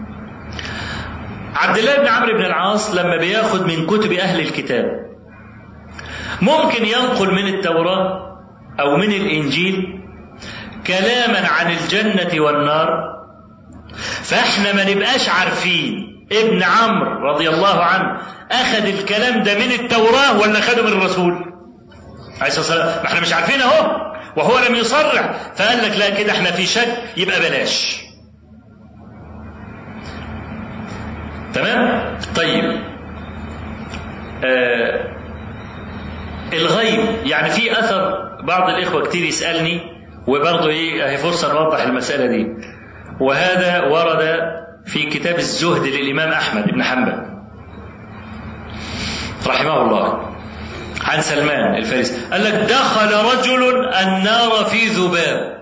عبد الله بن عمرو بن العاص لما بياخد من كتب اهل الكتاب ممكن ينقل من التوراه او من الانجيل كلاما عن الجنه والنار فاحنا ما نبقاش عارفين ابن عمرو رضي الله عنه اخذ الكلام ده من التوراه ولا اخذه من الرسول عليه الصلاه والسلام ما احنا مش عارفين اهو وهو لم يصرح فقال لك لا كده احنا في شك يبقى بلاش تمام طيب آه الغيب يعني في اثر بعض الاخوه كتير يسالني وبرضه ايه هي فرصه نوضح المساله دي وهذا ورد في كتاب الزهد للامام احمد بن حنبل رحمه الله عن سلمان الفارسي قال لك دخل رجل النار في ذباب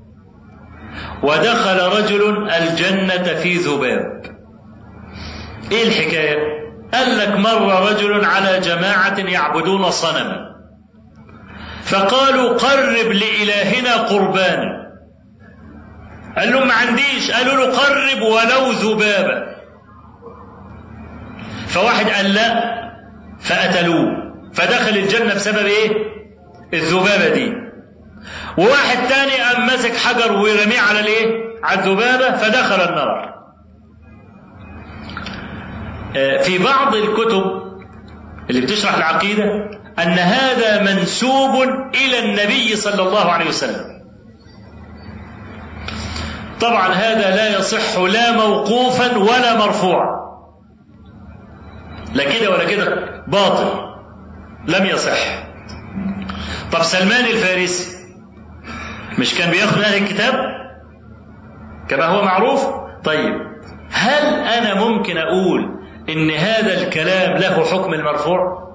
ودخل رجل الجنة في ذباب ايه الحكاية قال لك مر رجل على جماعة يعبدون صنما فقالوا قرب لإلهنا قربانا قال لهم ما عنديش قالوا له قرب ولو ذبابة فواحد قال لا فقتلوه فدخل الجنة بسبب ايه الذبابة دي وواحد تاني قام مسك حجر ورميه على الايه على الذبابة فدخل النار في بعض الكتب اللي بتشرح العقيدة أن هذا منسوب إلى النبي صلى الله عليه وسلم طبعا هذا لا يصح لا موقوفا ولا مرفوعا لا كده ولا كده باطل لم يصح طب سلمان الفارسي مش كان بياخد اهل الكتاب كما هو معروف طيب هل أنا ممكن أقول إن هذا الكلام له حكم المرفوع؟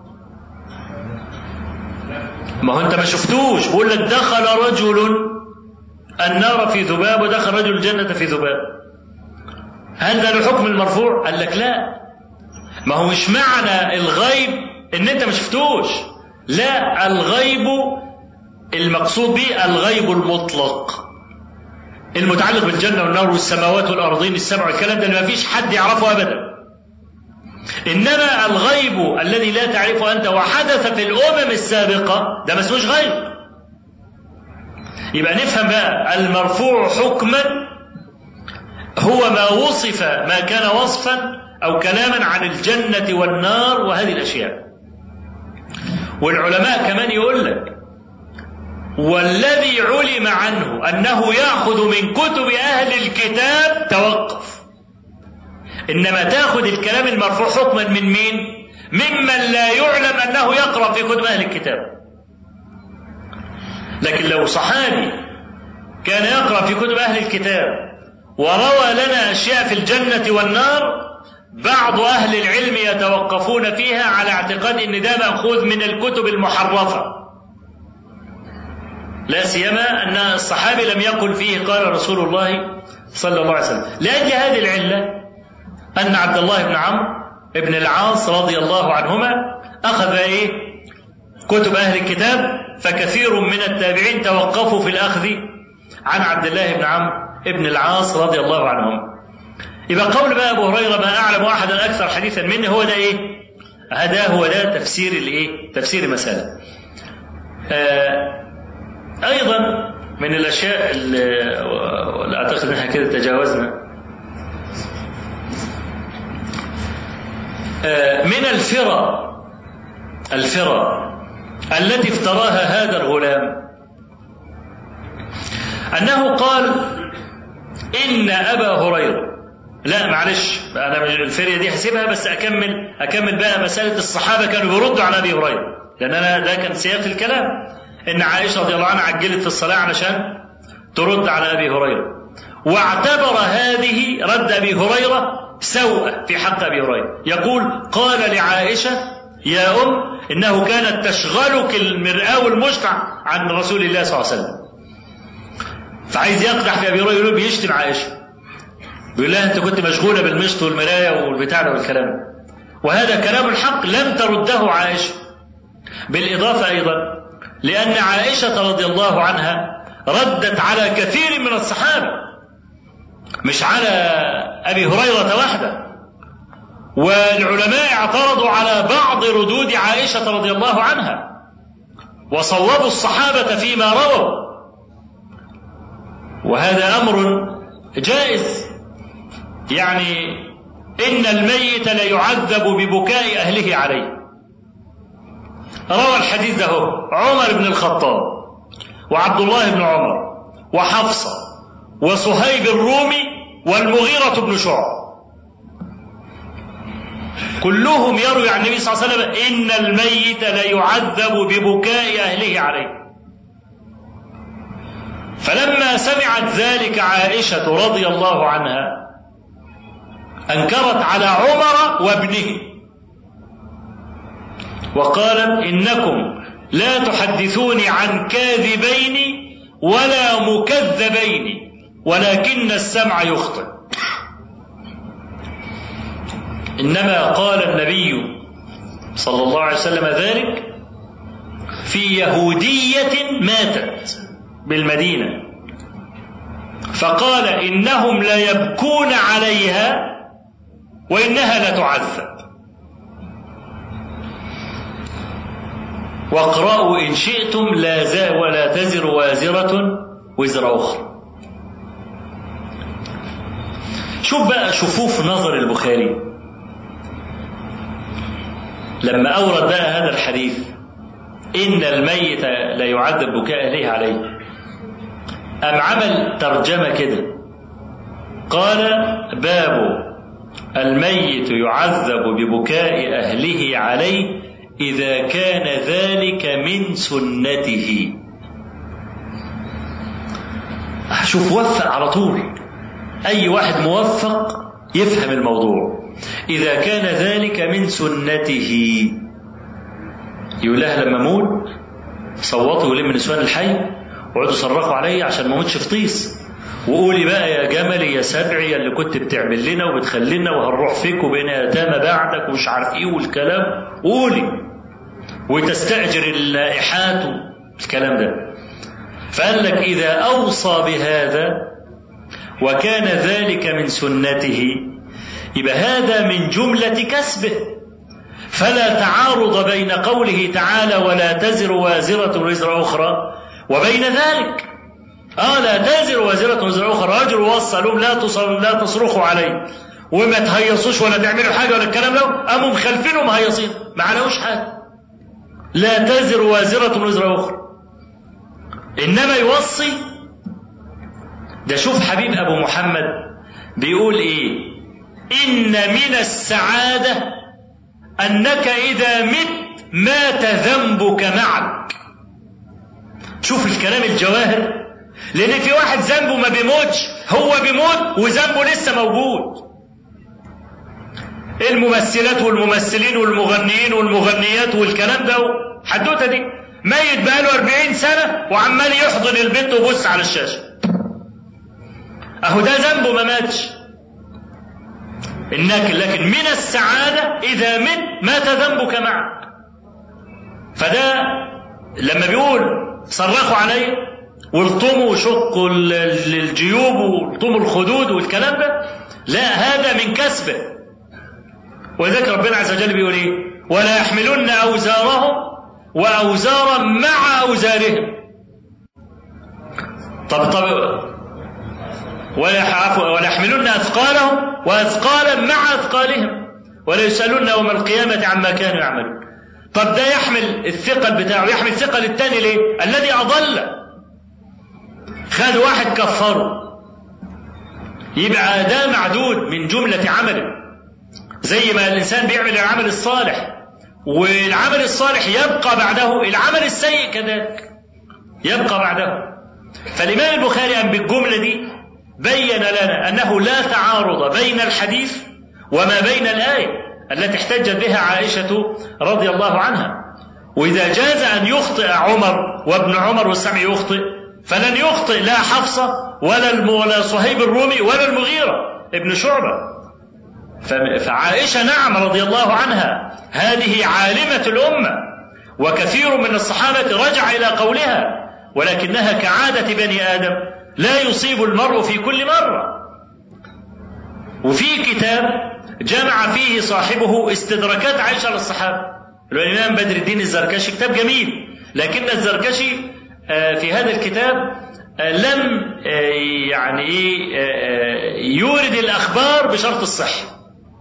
ما هو أنت ما شفتوش بقول لك دخل رجل النار في ذباب ودخل رجل الجنة في ذباب هل ده له حكم المرفوع؟ قال لك لا ما هو مش معنى الغيب ان انت ما شفتوش لا الغيب المقصود به الغيب المطلق المتعلق بالجنة والنار والسماوات والأرضين السبع الكلام ده اللي ما فيش حد يعرفه أبدا إنما الغيب الذي لا تعرفه أنت وحدث في الأمم السابقة ده ما اسموش غيب يبقى نفهم بقى المرفوع حكما هو ما وصف ما كان وصفا أو كلاما عن الجنة والنار وهذه الأشياء والعلماء كمان يقول لك والذي علم عنه أنه يأخذ من كتب أهل الكتاب توقف إنما تأخذ الكلام المرفوع حكما من مين ممن لا يعلم أنه يقرأ في كتب أهل الكتاب لكن لو صحابي كان يقرأ في كتب أهل الكتاب وروى لنا أشياء في الجنة والنار بعض أهل العلم يتوقفون فيها على اعتقاد أن ده مأخوذ من الكتب المحرفة لا سيما أن الصحابي لم يقل فيه قال رسول الله صلى الله عليه وسلم لأجل هذه العلة أن عبد الله بن عمرو بن العاص رضي الله عنهما أخذ إيه كتب أهل الكتاب فكثير من التابعين توقفوا في الأخذ عن عبد الله بن عمرو بن العاص رضي الله عنهم يبقى قول بقى أبو هريرة ما أعلم أحدا أكثر حديثا مني هو ده إيه هذا هو ده تفسير الإيه تفسير المسألة آه أيضا من الأشياء اللي أعتقد أنها كده تجاوزنا من الفرى الفرى التي افتراها هذا الغلام أنه قال إن أبا هريرة لا معلش أنا الفرية دي هسيبها بس أكمل أكمل بقى مسألة الصحابة كانوا بيردوا على أبي هريرة لأن أنا ده كان سياق الكلام ان عائشه رضي الله عنها عجلت في الصلاه علشان ترد على ابي هريره واعتبر هذه رد ابي هريره سوءه في حق ابي هريره يقول قال لعائشه يا ام انه كانت تشغلك المرآة والمشتع عن رسول الله صلى الله عليه وسلم فعايز يقدح في ابي هريره يقول بيشتم عائشه بيقول لها انت كنت مشغوله بالمشط والمرايه والبتاع ده والكلام وهذا كلام الحق لم ترده عائشه بالاضافه ايضا لأن عائشة رضي الله عنها ردت على كثير من الصحابة مش على أبي هريرة وحده والعلماء اعترضوا على بعض ردود عائشة رضي الله عنها وصوبوا الصحابة فيما رووا وهذا أمر جائز يعني إن الميت ليعذب ببكاء أهله عليه روى الحديث ده عمر بن الخطاب وعبد الله بن عمر وحفصة وصهيب الرومي والمغيرة بن شعب كلهم يروي عن النبي صلى الله عليه وسلم إن الميت ليعذب ببكاء أهله عليه فلما سمعت ذلك عائشة رضي الله عنها أنكرت على عمر وابنه وقالت إنكم لا تحدثوني عن كاذبين ولا مكذبين ولكن السمع يخطئ إنما قال النبي صلى الله عليه وسلم ذلك في يهودية ماتت بالمدينة فقال إنهم ليبكون عليها وإنها لتعذب واقرأوا إن شئتم لا زا ولا تزر وازرة وزر أخرى شوف بقى شفوف نظر البخاري لما أورد بقى هذا الحديث إن الميت لا يعذب بكاء أهله عليه أم عمل ترجمة كده قال باب الميت يعذب ببكاء أهله عليه إذا كان ذلك من سنته شوف وفق على طول أي واحد موفق يفهم الموضوع إذا كان ذلك من سنته يقول لها لما أموت صوتوا ولم نسوان الحي وقعدوا صرخوا عليا عشان ما اموتش في طيس وقولي بقى يا جملي يا سبعي يا اللي كنت بتعمل لنا وبتخلينا وهنروح فيك وبين يتامى بعدك ومش عارف ايه والكلام قولي وتستأجر اللائحات والكلام ده فقال لك إذا أوصى بهذا وكان ذلك من سنته يبقى هذا من جملة كسبه فلا تعارض بين قوله تعالى ولا تزر وازرة وزر أخرى وبين ذلك اه لا تزر وازرة وزر أخرى رجل وصى لهم لا تصر لا تصرخوا عليه وما تهيصوش ولا تعملوا حاجة ولا الكلام ده قاموا مخلفين مهيصين ما عليهوش حاجة لا تزر وازرة وزر أخرى إنما يوصي ده شوف حبيب أبو محمد بيقول إيه إن من السعادة أنك إذا مت مات ذنبك معك شوف الكلام الجواهر لأن في واحد ذنبه ما بيموتش هو بيموت وذنبه لسه موجود الممثلات والممثلين والمغنيين والمغنيات والكلام ده حدوته دي ميت بقاله 40 سنة وعمال يحضن البنت وبص على الشاشة أهو ده ذنبه ما ماتش إنك لكن من السعادة إذا مت مات ذنبك معك فده لما بيقول صرخوا عليه والطموا وشقوا الجيوب والطموا الخدود والكلام ده لا هذا من كسبه ولذلك ربنا عز وجل بيقول ايه ولا يحملن اوزارهم واوزارا مع اوزارهم طب طب ولا يحملن اثقالهم واثقالا مع اثقالهم ولا يسالون يوم القيامه عما كانوا يعملون طب ده يحمل الثقل بتاعه يحمل ثقل التاني ليه الذي اضل خد واحد كفره يبقى ده معدود من جملة عمله زي ما الإنسان بيعمل العمل الصالح والعمل الصالح يبقى بعده العمل السيء كذلك يبقى بعده فالإمام البخاري أن بالجملة دي بين لنا أنه لا تعارض بين الحديث وما بين الآية التي احتجت بها عائشة رضي الله عنها وإذا جاز أن يخطئ عمر وابن عمر والسمع يخطئ فلن يخطئ لا حفصة ولا ولا صهيب الرومي ولا المغيرة ابن شعبة فعائشة نعم رضي الله عنها هذه عالمة الأمة وكثير من الصحابة رجع إلى قولها ولكنها كعادة بني آدم لا يصيب المرء في كل مرة وفي كتاب جمع فيه صاحبه استدراكات عائشة للصحابة الإمام بدر الدين الزركشي كتاب جميل لكن الزركشي في هذا الكتاب لم يعني يورد الأخبار بشرط الصحة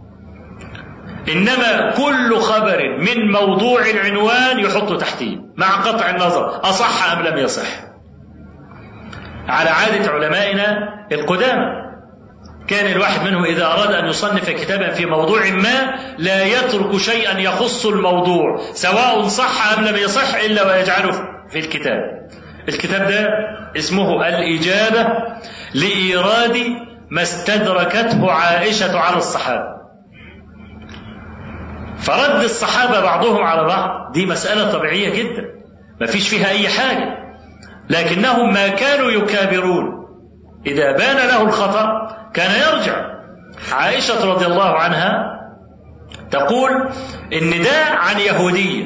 إنما كل خبر من موضوع العنوان يحط تحتيه مع قطع النظر أصح أم لم يصح على عادة علمائنا القدامى كان الواحد منهم إذا أراد أن يصنف كتابا في موضوع ما لا يترك شيئا يخص الموضوع سواء صح أم لم يصح إلا ويجعله في الكتاب الكتاب ده اسمه الإجابة لإيراد ما استدركته عائشة على الصحابة فرد الصحابة بعضهم على بعض دي مسألة طبيعية جدا ما فيش فيها أي حاجة لكنهم ما كانوا يكابرون إذا بان له الخطأ كان يرجع عائشة رضي الله عنها تقول إن ده عن يهودية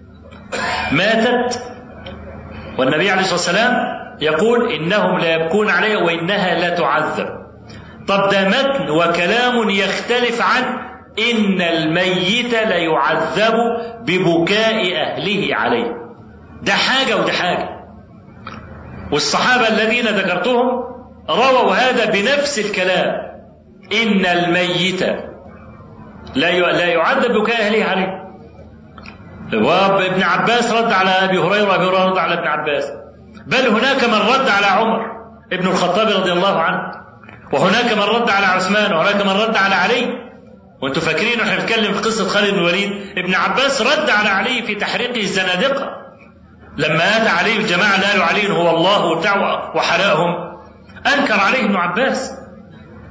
ماتت والنبي عليه الصلاة والسلام يقول إنهم لا يبكون عليها وإنها لا تعذب طب ده متن وكلام يختلف عن إن الميت ليعذب ببكاء أهله عليه ده حاجة وده حاجة والصحابة الذين ذكرتهم رووا هذا بنفس الكلام إن الميت لا لا يعذب بكاء أهله عليه وابن عباس رد على أبي هريرة أبي هريرة رد على ابن عباس بل هناك من رد على عمر ابن الخطاب رضي الله عنه وهناك من رد على عثمان وهناك من رد على علي وانتم فاكرين احنا بنتكلم في قصه خالد بن الوليد ابن عباس رد على علي في تحريقه الزنادقه لما اتى عليه الجماعه اللي قالوا علي هو الله وبتاع وحرقهم انكر عليه ابن عباس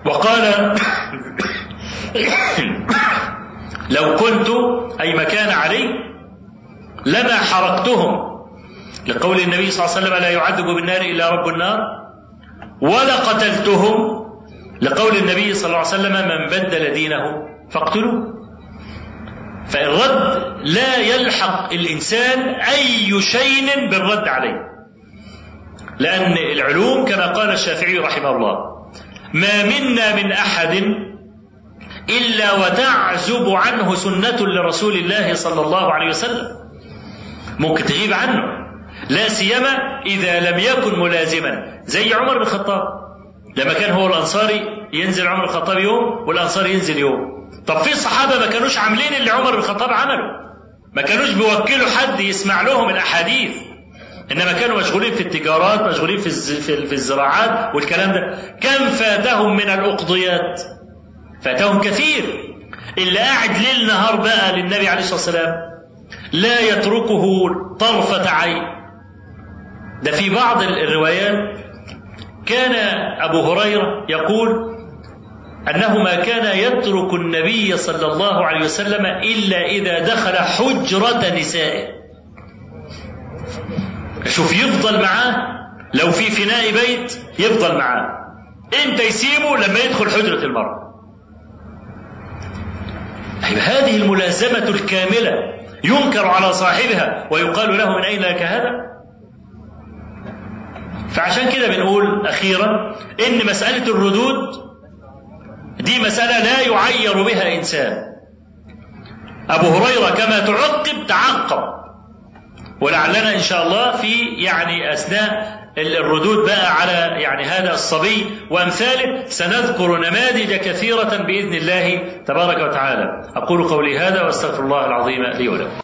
وقال لو كنت أي مكان علي لما حرقتهم لقول النبي صلى الله عليه وسلم لا يعذب بالنار إلا رب النار ولا قتلتهم لقول النبي صلى الله عليه وسلم من بدل دينه فاقتلوه فالرد لا يلحق الإنسان أي شيء بالرد عليه لأن العلوم كما قال الشافعي رحمه الله ما منا من أحد إلا وتعزب عنه سنة لرسول الله صلى الله عليه وسلم ممكن تغيب عنه لا سيما إذا لم يكن ملازما زي عمر بن الخطاب لما كان هو الأنصاري ينزل عمر بن الخطاب يوم والأنصاري ينزل يوم طب في صحابة ما كانوش عاملين اللي عمر بن الخطاب عمله ما كانوش بيوكلوا حد يسمع لهم الأحاديث انما كانوا مشغولين في التجارات مشغولين في في الزراعات والكلام ده كم فاتهم من الاقضيات فاتهم كثير اللي قاعد ليل نهار بقى للنبي عليه الصلاه والسلام لا يتركه طرفه عين ده في بعض الروايات كان ابو هريره يقول انه ما كان يترك النبي صلى الله عليه وسلم الا اذا دخل حجره نسائه شوف يفضل معاه لو في فناء بيت يفضل معاه انت يسيبه لما يدخل حجرة المرأة أيوة هذه الملازمة الكاملة ينكر على صاحبها ويقال له من أين لك هذا فعشان كده بنقول أخيرا إن مسألة الردود دي مسألة لا يعير بها إنسان أبو هريرة كما تعقب تعقب ولعلنا ان شاء الله في يعني اثناء الردود بقى على يعني هذا الصبي وامثاله سنذكر نماذج كثيره باذن الله تبارك وتعالى اقول قولي هذا واستغفر الله العظيم لي ولكم